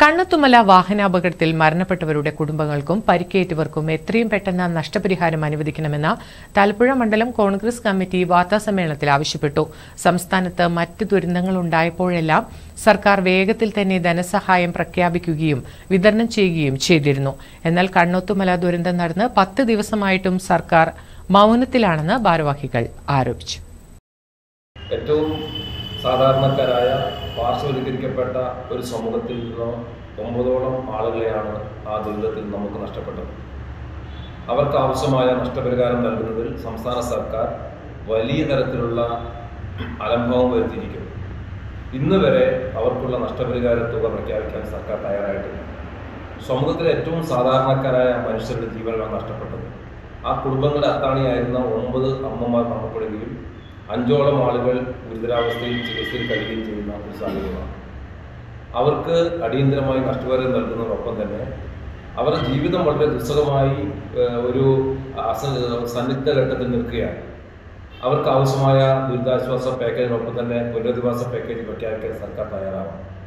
കണ്ണത്തുമല വാഹനാപകടത്തിൽ മരണപ്പെട്ടവരുടെ കുടുംബങ്ങൾക്കും പരിക്കേറ്റവർക്കും എത്രയും പെട്ടെന്ന് നഷ്ടപരിഹാരം അനുവദിക്കണമെന്ന് തലപ്പുഴ മണ്ഡലം കോൺഗ്രസ് കമ്മിറ്റി വാർത്താസമ്മേളനത്തിൽ ആവശ്യപ്പെട്ടു സംസ്ഥാനത്ത് മറ്റ് ദുരന്തങ്ങളുണ്ടായപ്പോഴെല്ലാം സർക്കാർ വേഗത്തിൽ തന്നെ ധനസഹായം പ്രഖ്യാപിക്കുകയും വിതരണം ചെയ്യുകയും ചെയ്തിരുന്നു എന്നാൽ കണ്ണോത്തുമല ദുരന്തം നടന്ന് പത്ത് ദിവസമായിട്ടും സർക്കാർ മൗനത്തിലാണെന്ന് ഭാരവാഹികൾ ആരോപിച്ചു ഏറ്റവും സാധാരണക്കാരായ പാർശ്വവൽക്കരിക്കപ്പെട്ട ഒരു സമൂഹത്തിൽ നിന്ന് ഒമ്പതോളം ആളുകളെയാണ് ആ ദുരിതത്തിൽ നമുക്ക് നഷ്ടപ്പെട്ടത് അവർക്ക് ആവശ്യമായ നഷ്ടപരിഹാരം നൽകുന്നതിൽ സംസ്ഥാന സർക്കാർ വലിയ തരത്തിലുള്ള അലംഭവം വരുത്തിയിരിക്കുന്നു ഇന്ന് വരെ അവർക്കുള്ള നഷ്ടപരിഹാര തുക പ്രഖ്യാപിക്കാൻ സർക്കാർ തയ്യാറായിട്ടില്ല സമൂഹത്തിലെ ഏറ്റവും സാധാരണക്കാരായ മനുഷ്യരുടെ ജീവനാണ് നഷ്ടപ്പെട്ടത് ആ കുടുംബങ്ങളുടെ അത്താണിയായിരുന്ന ഒമ്പത് അമ്മമാർ മരണപ്പെടുകയും അഞ്ചോളം ആളുകൾ ഗുരുതരാവസ്ഥയിൽ ചികിത്സയിൽ കഴിയുകയും ചെയ്യുന്ന ഒരു സാഹചര്യമാണ് അവർക്ക് അടിയന്തരമായി നഷ്ടപരിഹാരം നൽകുന്നതോടൊപ്പം തന്നെ അവരുടെ ജീവിതം വളരെ ദുസ്സഹമായി ഏഹ്, ഒരു അസ സന്നിഗ്ധ ഘട്ടത്തിൽ നിൽക്കുകയാണ് അവർക്ക് ആവശ്യമായ ദുരിതാശ്വാസ പാക്കേജിനൊപ്പം തന്നെ പുനരധിവാസ പാക്കേജ് പ്രഖ്യാപിക്കാൻ സർക്കാർ തയ്യാറാവണം